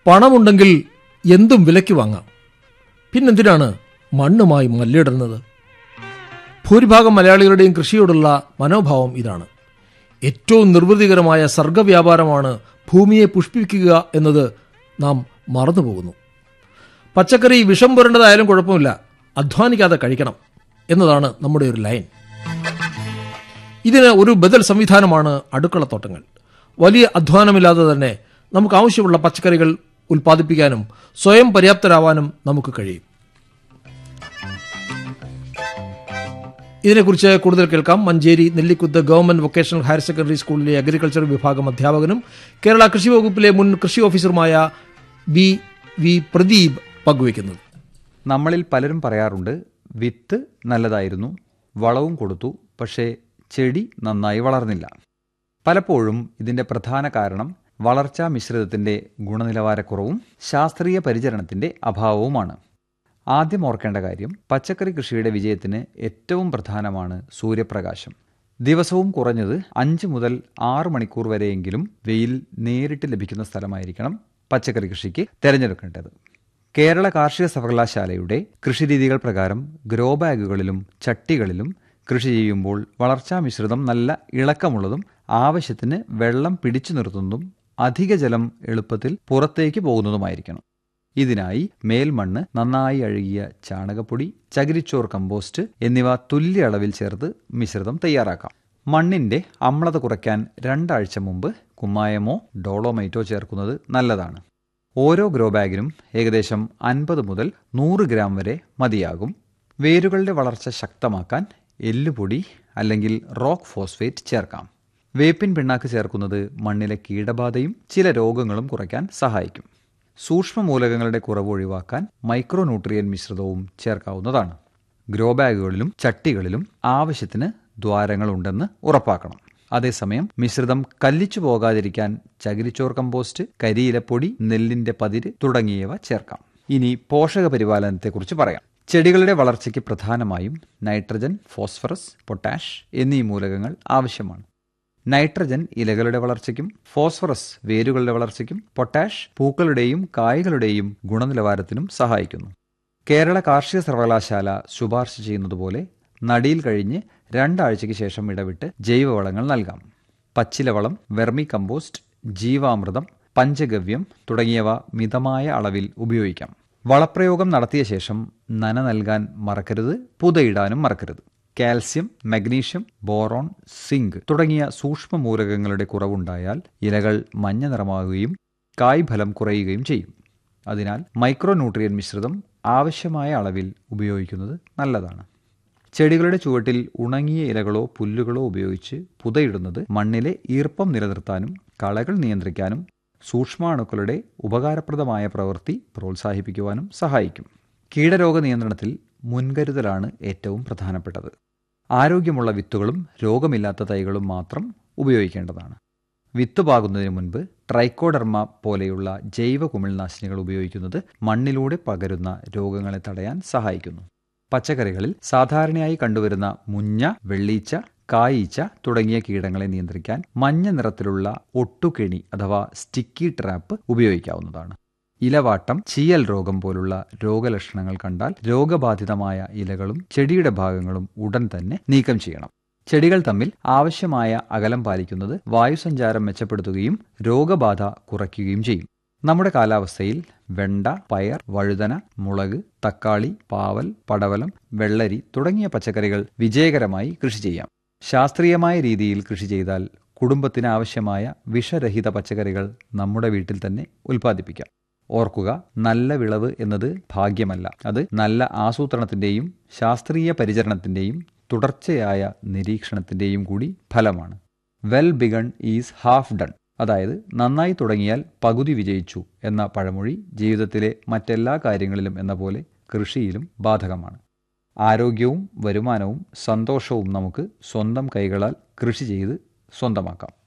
പണമുണ്ടെങ്കിൽ എന്തും വിലയ്ക്ക് വാങ്ങാം പിന്നെന്തിനാണ് മണ്ണുമായി മല്ലിടുന്നത് ഭൂരിഭാഗം മലയാളികളുടെയും കൃഷിയോടുള്ള മനോഭാവം ഇതാണ് ഏറ്റവും നിർവൃതികരമായ സർഗവ്യാപാരമാണ് ഭൂമിയെ പുഷ്പിക്കുക എന്നത് നാം മറന്നുപോകുന്നു പച്ചക്കറി വിഷം പുരണ്ടതായാലും കുഴപ്പമില്ല അധ്വാനിക്കാതെ കഴിക്കണം എന്നതാണ് നമ്മുടെ ഒരു ലൈൻ ഇതിന് ഒരു ബദൽ സംവിധാനമാണ് അടുക്കളത്തോട്ടങ്ങൾ വലിയ അധ്വാനമില്ലാതെ തന്നെ നമുക്ക് ആവശ്യമുള്ള പച്ചക്കറികൾ ഉൽപ്പാദിപ്പിക്കാനും സ്വയം പര്യാപ്തരാവാനും നമുക്ക് കഴിയും ഇതിനെക്കുറിച്ച് കൂടുതൽ കേൾക്കാം Manjeri Nellikuth government vocational higher secondary സ്കൂളിലെ അഗ്രികൾച്ചർ വിഭാഗം അധ്യാപകനും കേരള കൃഷി വകുപ്പിലെ മുൻ കൃഷി ഓഫീസറുമായ ബി വി പ്രദീപ് പങ്കുവയ്ക്കുന്നത് നമ്മളിൽ പലരും പറയാറുണ്ട് വിത്ത് നല്ലതായിരുന്നു വളവും കൊടുത്തു പക്ഷേ ചെടി നന്നായി വളർന്നില്ല പലപ്പോഴും ഇതിൻ്റെ പ്രധാന കാരണം വളർച്ചാ മിശ്രിതത്തിൻ്റെ ഗുണനിലവാരക്കുറവും ശാസ്ത്രീയ പരിചരണത്തിൻ്റെ അഭാവവുമാണ് ആദ്യം ഓർക്കേണ്ട കാര്യം പച്ചക്കറി കൃഷിയുടെ വിജയത്തിന് ഏറ്റവും പ്രധാനമാണ് സൂര്യപ്രകാശം ദിവസവും കുറഞ്ഞത് അഞ്ച് മുതൽ ആറ് മണിക്കൂർ വരെയെങ്കിലും വെയിൽ നേരിട്ട് ലഭിക്കുന്ന സ്ഥലമായിരിക്കണം പച്ചക്കറി കൃഷിക്ക് തിരഞ്ഞെടുക്കേണ്ടത് കേരള കാർഷിക സർവകലാശാലയുടെ കൃഷിരീതികൾ പ്രകാരം ഗ്രോ ബാഗുകളിലും ചട്ടികളിലും കൃഷി ചെയ്യുമ്പോൾ വളർച്ചാ മിശ്രിതം നല്ല ഇളക്കമുള്ളതും ആവശ്യത്തിന് വെള്ളം പിടിച്ചു നിർത്തുന്നതും അധിക ജലം എളുപ്പത്തിൽ പുറത്തേക്ക് പോകുന്നതുമായിരിക്കണം ഇതിനായി മേൽമണ്ണ് നന്നായി അഴുകിയ ചാണകപ്പൊടി ചകിരിച്ചോർ കമ്പോസ്റ്റ് എന്നിവ തുല്യ അളവിൽ ചേർത്ത് മിശ്രിതം തയ്യാറാക്കാം മണ്ണിന്റെ അമ്ലത കുറയ്ക്കാൻ രണ്ടാഴ്ച മുമ്പ് കുമ്മായമോ ഡോളോമൈറ്റോ ചേർക്കുന്നത് നല്ലതാണ് ഓരോ ഗ്രോ ബാഗിനും ഏകദേശം അൻപത് മുതൽ നൂറ് ഗ്രാം വരെ മതിയാകും വേരുകളുടെ വളർച്ച ശക്തമാക്കാൻ എല്ലുപൊടി അല്ലെങ്കിൽ റോക്ക് ഫോസ്ഫേറ്റ് ചേർക്കാം വേപ്പിൻ പിണ്ണാക്ക് ചേർക്കുന്നത് മണ്ണിലെ കീടബാധയും ചില രോഗങ്ങളും കുറയ്ക്കാൻ സഹായിക്കും സൂക്ഷ്മ മൂലകങ്ങളുടെ കുറവ് ഒഴിവാക്കാൻ മൈക്രോ ന്യൂട്രിയൻ മിശ്രിതവും ചേർക്കാവുന്നതാണ് ഗ്രോ ബാഗുകളിലും ചട്ടികളിലും ആവശ്യത്തിന് ദ്വാരങ്ങളുണ്ടെന്ന് ഉറപ്പാക്കണം അതേസമയം മിശ്രിതം കല്ലിച്ചു പോകാതിരിക്കാൻ ചകിരിച്ചോർ കമ്പോസ്റ്റ് കരിയിലപ്പൊടി നെല്ലിന്റെ പതിര് തുടങ്ങിയവ ചേർക്കാം ഇനി പോഷക പരിപാലനത്തെക്കുറിച്ച് പറയാം ചെടികളുടെ വളർച്ചയ്ക്ക് പ്രധാനമായും നൈട്രജൻ ഫോസ്ഫറസ് പൊട്ടാഷ് എന്നീ മൂലകങ്ങൾ ആവശ്യമാണ് നൈട്രജൻ ഇലകളുടെ വളർച്ചയ്ക്കും ഫോസ്ഫറസ് വേരുകളുടെ വളർച്ചയ്ക്കും പൊട്ടാഷ് പൂക്കളുടെയും കായ്കളുടെയും ഗുണനിലവാരത്തിനും സഹായിക്കുന്നു കേരള കാർഷിക സർവകലാശാല ശുപാർശ ചെയ്യുന്നതുപോലെ നടിയിൽ കഴിഞ്ഞ് രണ്ടാഴ്ചയ്ക്ക് ശേഷം ഇടവിട്ട് ജൈവവളങ്ങൾ നൽകാം പച്ചിലവളം വെർമി കമ്പോസ്റ്റ് ജീവാമൃതം പഞ്ചഗവ്യം തുടങ്ങിയവ മിതമായ അളവിൽ ഉപയോഗിക്കാം വളപ്രയോഗം നടത്തിയ ശേഷം നന നൽകാൻ മറക്കരുത് പുതയിടാനും മറക്കരുത് കാൽസ്യം മഗ്നീഷ്യം ബോറോൺ സിങ്ക് തുടങ്ങിയ സൂക്ഷ്മ മൂലകങ്ങളുടെ കുറവുണ്ടായാൽ ഇലകൾ മഞ്ഞ നിറമാകുകയും കായ്ഫലം കുറയുകയും ചെയ്യും അതിനാൽ മൈക്രോ ന്യൂട്രിയൻ മിശ്രിതം ആവശ്യമായ അളവിൽ ഉപയോഗിക്കുന്നത് നല്ലതാണ് ചെടികളുടെ ചുവട്ടിൽ ഉണങ്ങിയ ഇലകളോ പുല്ലുകളോ ഉപയോഗിച്ച് പുതയിടുന്നത് മണ്ണിലെ ഈർപ്പം നിലനിർത്താനും കളകൾ നിയന്ത്രിക്കാനും സൂക്ഷ്മാണുക്കളുടെ ഉപകാരപ്രദമായ പ്രവൃത്തി പ്രോത്സാഹിപ്പിക്കുവാനും സഹായിക്കും കീടരോഗ നിയന്ത്രണത്തിൽ മുൻകരുതലാണ് ഏറ്റവും പ്രധാനപ്പെട്ടത് ആരോഗ്യമുള്ള വിത്തുകളും രോഗമില്ലാത്ത തൈകളും മാത്രം ഉപയോഗിക്കേണ്ടതാണ് വിത്ത് പാകുന്നതിന് മുൻപ് ട്രൈക്കോഡർമ പോലെയുള്ള ജൈവ കുമിൾനാശിനികൾ ഉപയോഗിക്കുന്നത് മണ്ണിലൂടെ പകരുന്ന രോഗങ്ങളെ തടയാൻ സഹായിക്കുന്നു പച്ചക്കറികളിൽ സാധാരണയായി കണ്ടുവരുന്ന മുഞ്ഞ വെള്ളീച്ച കായീച്ച തുടങ്ങിയ കീടങ്ങളെ നിയന്ത്രിക്കാൻ മഞ്ഞ നിറത്തിലുള്ള ഒട്ടുകെണി അഥവാ സ്റ്റിക്കി ട്രാപ്പ് ഉപയോഗിക്കാവുന്നതാണ് ഇലവാട്ടം ചീയൽ രോഗം പോലുള്ള രോഗലക്ഷണങ്ങൾ കണ്ടാൽ രോഗബാധിതമായ ഇലകളും ചെടിയുടെ ഭാഗങ്ങളും ഉടൻ തന്നെ നീക്കം ചെയ്യണം ചെടികൾ തമ്മിൽ ആവശ്യമായ അകലം പാലിക്കുന്നത് വായുസഞ്ചാരം മെച്ചപ്പെടുത്തുകയും രോഗബാധ കുറയ്ക്കുകയും ചെയ്യും നമ്മുടെ കാലാവസ്ഥയിൽ വെണ്ട പയർ വഴുതന മുളക് തക്കാളി പാവൽ പടവലം വെള്ളരി തുടങ്ങിയ പച്ചക്കറികൾ വിജയകരമായി കൃഷി ചെയ്യാം ശാസ്ത്രീയമായ രീതിയിൽ കൃഷി ചെയ്താൽ കുടുംബത്തിന് ആവശ്യമായ വിഷരഹിത പച്ചക്കറികൾ നമ്മുടെ വീട്ടിൽ തന്നെ ഉൽപ്പാദിപ്പിക്കാം ഓർക്കുക നല്ല വിളവ് എന്നത് ഭാഗ്യമല്ല അത് നല്ല ആസൂത്രണത്തിന്റെയും ശാസ്ത്രീയ പരിചരണത്തിന്റെയും തുടർച്ചയായ നിരീക്ഷണത്തിന്റെയും കൂടി ഫലമാണ് well begun is half done അതായത് നന്നായി തുടങ്ങിയാൽ പകുതി വിജയിച്ചു എന്ന പഴമൊഴി ജീവിതത്തിലെ മറ്റെല്ലാ കാര്യങ്ങളിലും എന്ന പോലെ കൃഷിയിലും ബാധകമാണ് ആരോഗ്യവും വരുമാനവും സന്തോഷവും നമുക്ക് സ്വന്തം കൈകളാൽ കൃഷി ചെയ്ത് സ്വന്തമാക്കാം